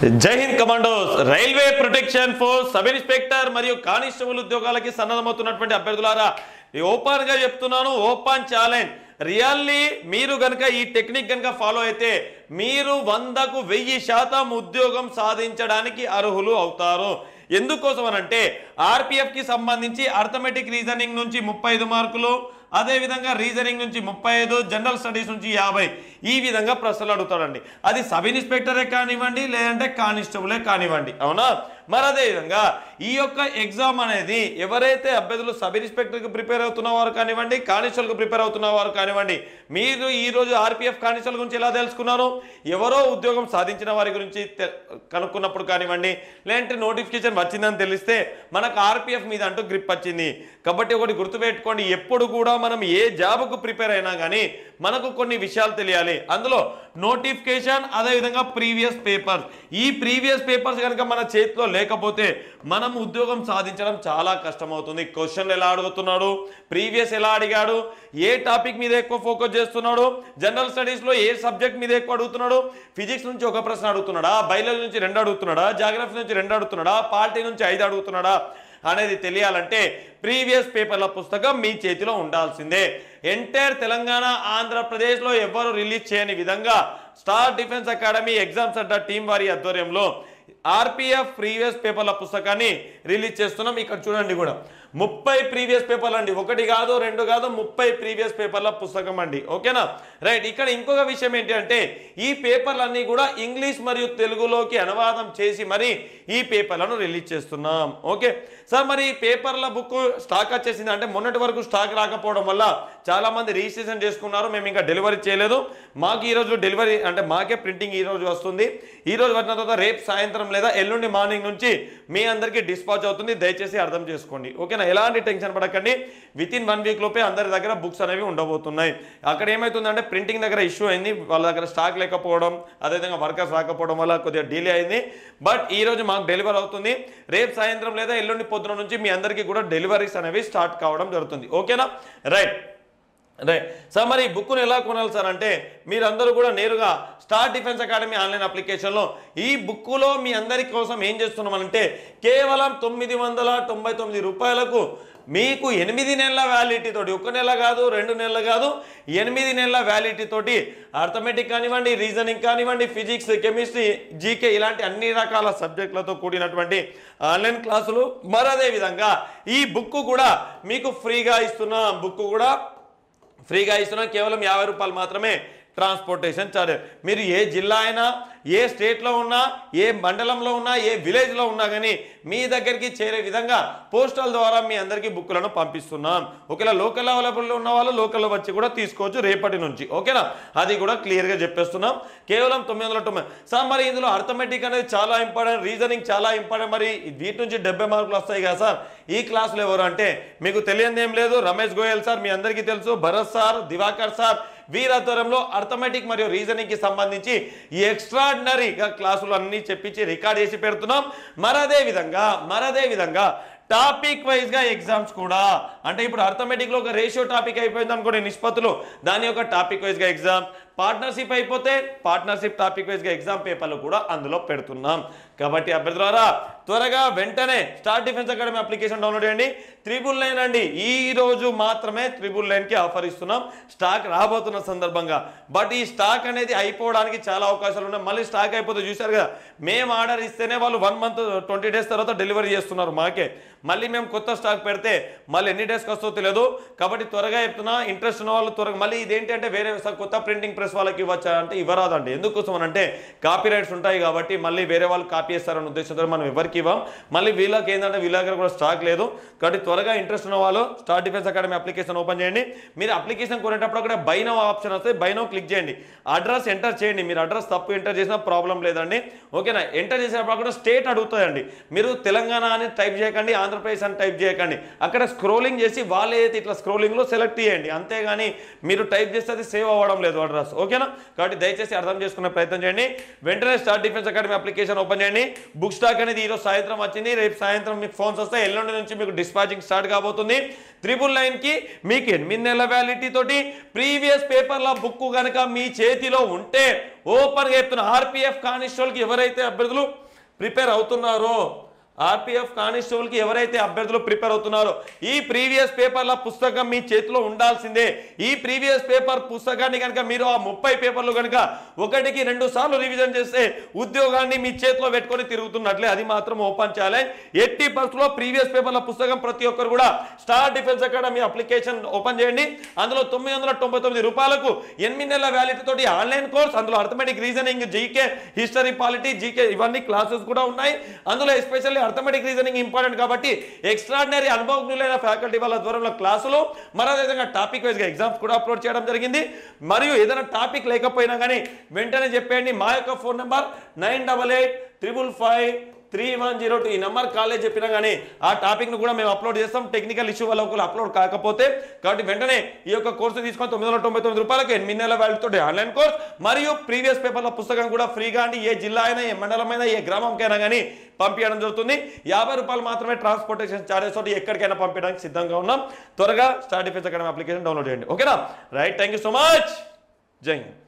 జై Hind commandos railway protection force sub inspector మరియు constable ఉద్యోగాలకి సన్నద్ధమవుతున్నటువంటి అభ్యర్థులారా ఈ ఓపెన్ గా చెప్తున్నాను ఓపెన్ ఛాలెంజ్ రియల్లీ మీరు గనక ఈ టెక్నిక్ గనక ఫాలో అయితే మీరు వందకు వెయ్యి శాతం ఉద్యోగం సాధించడానికి అర్హులు అవుతారు ఎందుకోసం అనంటే ఆర్పిఎఫ్ కి సంబంధించి అర్థమెటిక్ రీజనింగ్ నుంచి ముప్పై ఐదు మార్కులు అదే విధంగా రీజనింగ్ నుంచి ముప్పై ఐదు జనరల్ స్టడీస్ నుంచి యాభై ఈ విధంగా ప్రశ్నలు అడుగుతాడండి అది సబ్ ఇన్స్పెక్టరే కానివ్వండి లేదంటే కానిస్టేబులే కానివ్వండి అవునా మరి అదే విధంగా ఈ యొక్క ఎగ్జామ్ అనేది ఎవరైతే అభ్యర్థులు సబ్ ఇన్స్పెక్టర్కి ప్రిపేర్ అవుతున్న వారు కానివ్వండి కానిస్టేబుల్కి ప్రిపేర్ అవుతున్న వారు కానివ్వండి మీరు ఈ రోజు ఆర్పిఎఫ్ కానిస్టేబుల్ గురించి ఎలా తెలుసుకున్నారు ఎవరో ఉద్యోగం సాధించిన వారి గురించి తె- కనుక్కున్నప్పుడు కానివ్వండి లేదంటే నోటిఫికేషన్ వచ్చిందని తెలిస్తే మనకు ఆర్పిఎఫ్ మీద అంటూ గ్రిప్ వచ్చింది కాబట్టి ఒకటి గుర్తుపెట్టుకోండి ఎప్పుడు కూడా మనం ఏ జాబ్కు ప్రిపేర్ అయినా కానీ మనకు కొన్ని విషయాలు తెలియాలి అందులో నోటిఫికేషన్ అదేవిధంగా ప్రీవియస్ పేపర్స్ ఈ ప్రీవియస్ పేపర్స్ కనుక మన చేతిలో లేకపోతే మనం ఉద్యోగం సాధించడం చాలా కష్టమవుతుంది క్వశ్చన్లు ఎలా అడుగుతున్నాడు ప్రీవియస్ ఎలా అడిగాడు ఏ టాపిక్ మీద ఎక్కువ ఫోకస్ చేస్తున్నాడు జనరల్ స్టడీస్లో ఏ సబ్జెక్ట్ మీద ఎక్కువ అడుగుతున్నాడు ఫిజిక్స్ నుంచి ఒక ప్రశ్న అడుగుతున్నాడా బయాలజీ నుంచి రెండు అడుగుతున్నాడా జాగ్రఫీ నుంచి రెండు అడుగుతున్నాడా పార్టీ నుంచి ఐదు అడుగుతున్నాడా అనేది తెలియాలంటే ప్రీవియస్ పేపర్ల పుస్తకం మీ చేతిలో ఉండాల్సిందే ఎంటైర్ తెలంగాణ ఆంధ్రప్రదేశ్లో ఎవ్వరు రిలీజ్ చేయని విధంగా స్టార్ డిఫెన్స్ అకాడమీ ఎగ్జామ్స్ అడ్డా టీం వారి ఆధ్వర్యంలో ఆర్పిఎఫ్ ప్రీవియస్ పేపర్ల పుస్తకాన్ని రిలీజ్ చేస్తున్నాం ఇక్కడ చూడండి కూడా ముప్పై ప్రీవియస్ పేపర్లు అండి ఒకటి కాదు రెండు కాదు ముప్పై ప్రీవియస్ పేపర్ల పుస్తకం అండి ఓకేనా రైట్ ఇక్కడ ఇంకొక విషయం ఏంటి అంటే ఈ పేపర్లన్నీ కూడా ఇంగ్లీష్ మరియు తెలుగులోకి అనువాదం చేసి మరి ఈ పేపర్లను రిలీజ్ చేస్తున్నాం ఓకే సార్ మరి ఈ పేపర్ల బుక్ స్టాక్ వచ్చేసింది అంటే మొన్నటి వరకు స్టాక్ రాకపోవడం వల్ల చాలా మంది రిజిస్ట్రేషన్ చేసుకున్నారు మేము ఇంకా డెలివరీ చేయలేదు మాకు ఈ రోజు డెలివరీ అంటే మాకే ప్రింటింగ్ ఈ రోజు వస్తుంది ఈ రోజు వచ్చిన తర్వాత రేపు సాయంత్రం లేదా ఎల్లుండి మార్నింగ్ నుంచి మీ అందరికీ డిస్పాచ్ అవుతుంది దయచేసి అర్థం చేసుకోండి ఓకేనా ఎలాంటి టెన్షన్ పడకండి విత్ ఇన్ వన్ వీక్ లోపే అందరి దగ్గర బుక్స్ అనేవి ఉండబోతున్నాయి అక్కడ ఏమవుతుందంటే ప్రింటింగ్ దగ్గర ఇష్యూ అయింది వాళ్ళ దగ్గర స్టాక్ లేకపోవడం అదేవిధంగా వర్కర్స్ రాకపోవడం వల్ల కొద్దిగా డిలే అయింది బట్ ఈ రోజు మాకు డెలివరీ అవుతుంది రేపు సాయంత్రం లేదా ఎల్లుండి పొద్దున నుంచి మీ అందరికీ కూడా డెలివరీస్ అనేవి స్టార్ట్ కావడం జరుగుతుంది ఓకేనా రైట్ రైట్ సార్ మరి ఈ బుక్ను ఎలా కొనాలి సార్ అంటే మీరందరూ కూడా నేరుగా స్టార్ డిఫెన్స్ అకాడమీ ఆన్లైన్ అప్లికేషన్లో ఈ బుక్కులో మీ అందరి కోసం ఏం చేస్తున్నామంటే కేవలం తొమ్మిది వందల తొంభై తొమ్మిది రూపాయలకు మీకు ఎనిమిది నెలల వ్యాలిడిటీ తోటి ఒక నెల కాదు రెండు నెలలు కాదు ఎనిమిది నెలల వ్యాలిడిటీ తోటి అర్థమెటిక్ కానివ్వండి రీజనింగ్ కానివ్వండి ఫిజిక్స్ కెమిస్ట్రీ జీకే ఇలాంటి అన్ని రకాల సబ్జెక్టులతో కూడినటువంటి ఆన్లైన్ క్లాసులు మరదే విధంగా ఈ బుక్ కూడా మీకు ఫ్రీగా ఇస్తున్నాం బుక్ కూడా ఫ్రీగా ఇస్తున్నాం కేవలం యాభై రూపాయలు మాత్రమే ట్రాన్స్పోర్టేషన్ చార్జ్ మీరు ఏ జిల్లా అయినా ఏ స్టేట్లో ఉన్నా ఏ మండలంలో ఉన్నా ఏ విలేజ్లో ఉన్నా కానీ మీ దగ్గరికి చేరే విధంగా పోస్టల్ ద్వారా మీ అందరికీ బుక్కులను పంపిస్తున్నాం ఒకవేళ లోకల్ అవైలబుల్లో ఉన్న వాళ్ళు లోకల్లో వచ్చి కూడా తీసుకోవచ్చు రేపటి నుంచి ఓకేనా అది కూడా క్లియర్గా చెప్పేస్తున్నాం కేవలం తొమ్మిది వందల తొమ్మిది సార్ మరి ఇందులో అర్థమెటిక్ అనేది చాలా ఇంపార్టెంట్ రీజనింగ్ చాలా ఇంపార్టెంట్ మరి వీటి నుంచి డెబ్బై మార్కులు వస్తాయి కదా సార్ ఈ క్లాసులు ఎవరు అంటే మీకు తెలియదు ఏం లేదు రమేష్ గోయల్ సార్ మీ అందరికీ తెలుసు భరత్ సార్ దివాకర్ సార్ వీరాధ్వర్యంలో అర్థమెటిక్ మరియు రీజనింగ్ కి సంబంధించి ఈ ఎక్స్ట్రాడినరీగా క్లాసులు అన్ని చెప్పించి రికార్డ్ చేసి పెడుతున్నాం మరదే విధంగా మరదే విధంగా టాపిక్ వైజ్ గా ఎగ్జామ్స్ కూడా అంటే ఇప్పుడు అర్థమెటిక్ లో ఒక రేషియో టాపిక్ అయిపోయింది అనుకోండి నిష్పత్తులు దాని యొక్క టాపిక్ వైజ్ గా ఎగ్జామ్ పార్ట్నర్షిప్ అయిపోతే పార్ట్నర్షిప్ టాపిక్ వైజ్ గా ఎగ్జామ్ పేపర్లు కూడా అందులో పెడుతున్నాం కాబట్టి అభ్యర్థులారా త్వరగా వెంటనే star defence academy application download చేయండి త్రిబుల్ నైన్ అండి ఈ రోజు మాత్రమే త్రిబుల్ నైన్ కి ఆఫర్ ఇస్తున్నాం స్టాక్ రాబోతున్న సందర్భంగా బట్ ఈ స్టాక్ అనేది అయిపోవడానికి చాలా అవకాశాలు ఉన్నాయి మళ్ళీ స్టాక్ అయిపోతే చూశారు కదా మేము ఆర్డర్ ఇస్తేనే వాళ్ళు వన్ మంత్ ట్వంటీ డేస్ తర్వాత డెలివరీ చేస్తున్నారు మాకే మళ్ళీ మేము కొత్త స్టాక్ పెడితే మళ్ళీ ఎన్ని డేస్కి వస్తుందో తెలియదు కాబట్టి త్వరగా చెప్తున్నా ఇంట్రెస్ట్ ఉన్న వాళ్ళు త్వరగా మళ్ళీ ఇదేంటి అంటే వేరే స- కొత్త ప్రింటింగ్ ప్రెస్ వాళ్ళకి ఇవ్వచ్చా అంటే ఇవ్వరాదండి ఎందుకోసం అని అంటే కాపీ రైట్స్ ఉంటాయి కాబట్టి మళ్ళీ వేరే వాళ్ళు కాపీ చేస్తారన్న ఉద్దేశంతో మనం ఎవరికి ఇవ్వం మళ్ళీ వీళ్ళకి ఏంటంటే వీళ్ళ దగ్గర కూడా స్టాక్ లేదు కాబట్టి త్వరగా ఇంట్రెస్ట్ ఉన్న వాళ్ళు star defence academy application open చేయండి మీరు అప్లికేషన్ కొనేటప్పుడు అక్కడ బైనో ఆప్షన్ వస్తే బైనో క్లిక్ చేయండి అడ్రస్ ఎంటర్ చేయండి మీరు అడ్రస్ తప్పు ఎంటర్ చేసినా ప్రాబ్లం లేదండి ఓకేనా ఎంటర్ చేసేటప్పుడు అక్కడ స్టేట్ అడుగుతుందండి మీరు తెలంగాణ అని టైప్ చేయకండి ఆంధ్రప్రదేశ్ అని టైప్ చేయకండి అక్కడ స్క్రోలింగ్ చేసి వాళ్ళు ఏదైతే ఇట్లా స్క్రోలింగ్లో సెలెక్ట్ చేయండి అంతేగాని మీరు టైప్ చేస్తే అది సేవ్ అవ్వడం లేదు అడ్రస్ ఓకేనా కాబట్టి దయచేసి అర్థం చేసుకునే ప్రయత్నం చేయండి వెంటనే star defence academy application open చేయండి బుక్ స్టాక్ అనేది ఈరోజు సాయంత్రం వచ్చింది రేపు సాయంత్రం మీకు ఫోన్స్ వస్తాయి ఎల్లుండి నుంచి మీకు డిస్పాచింగ్ స్టార్ట్ కాబోతుంది త్రిబుల్ నైన్ కి మీకు ఎనిమిది నెలల వ్యాలిటీ తోటి ప్రీవియస్ పేపర్ల బుక్ కనుక మీ చేతిలో ఉంటే ఓపెన్ గా చెప్తున్న ఆర్పిఎఫ్ కానిస్టేబుల్ కి ఎవరైతే అభ్యర్థులు ప్రిపేర్ అవుతున్నారో ఆర్పిఎఫ్ కానిస్టేబుల్ కి ఎవరైతే అభ్యర్థులు ప్రిపేర్ అవుతున్నారో ఈ ప్రీవియస్ పేపర్ల పుస్తకం మీ చేతిలో ఉండాల్సిందే ఈ ప్రీవియస్ పేపర్ పుస్తకాన్ని కనుక మీరు ఆ ముప్పై పేపర్లు కనుక ఒకటికి రెండు సార్లు రివిజన్ చేస్తే ఉద్యోగాన్ని మీ చేతిలో పెట్టుకొని తిరుగుతున్నట్లే అది మాత్రం ఓపెన్ ఛాలెంజ్ ఎట్టి పరిస్థితుల్లో ప్రీవియస్ పేపర్ల పుస్తకం ప్రతి ఒక్కరు కూడా star defence academy application open చేయండి అందులో తొమ్మిది వందల తొంభై తొమ్మిది రూపాయలకు ఎనిమిది నెలల వ్యాలిటీ తోటి ఆన్లైన్ కోర్స్ అందులో arithmetic reasoning GK history polity GK ఇవన్నీ క్లాసెస్ కూడా ఉన్నాయి అందులో ఎస్పెషల్లీ అర్థమెటిక్ రీజనింగ్ ఇంపార్టెంట్ కాబట్టి ఎక్స్ట్రాడినరీ అనుభవజ్ఞులైన ఫ్యాకల్టీ వాళ్ళ ద్వారా క్లాసులు మరి అదేవిధంగా టాపిక్ వైజ్గా ఎగ్జామ్స్ కూడా అప్లోడ్ చేయడం జరిగింది మరియు ఏదైనా టాపిక్ లేకపోయినా కానీ వెంటనే చెప్పేయండి మా యొక్క phone number nine double eight triple five three one zero two ఈ నెంబర్ కాలేజ్ చెప్పినా కానీ ఆ టాపిక్ను కూడా మేము అప్లోడ్ చేస్తాం టెక్నికల్ ఇష్యూ వల్ల ఒకరు అప్లోడ్ కాకపోతే కాబట్టి వెంటనే ఈ యొక్క కోర్సు తీసుకొని తొమ్మిది వందల తొంభై తొమ్మిది రూపాయలకి ఎనిమిది నెలల వాల్యూతో ఆన్లైన్ కోర్స్ మరియు ప్రీవియస్ పేపర్ల పుస్తకం కూడా ఫ్రీగా అండి ఏ జిల్లా అయినా ఏ మండలం అయినా ఏ గ్రామంకైనా కానీ పంపించడం జరుగుతుంది యాభై రూపాయలు మాత్రమే ట్రాన్స్పోర్టేషన్ ఛార్జెస్ తోటి ఎక్కడికైనా పంపించడానికి సిద్ధంగా ఉన్నాం త్వరగా star defence academy application download చేయండి ఓకేనా right thank you so much జై హింద్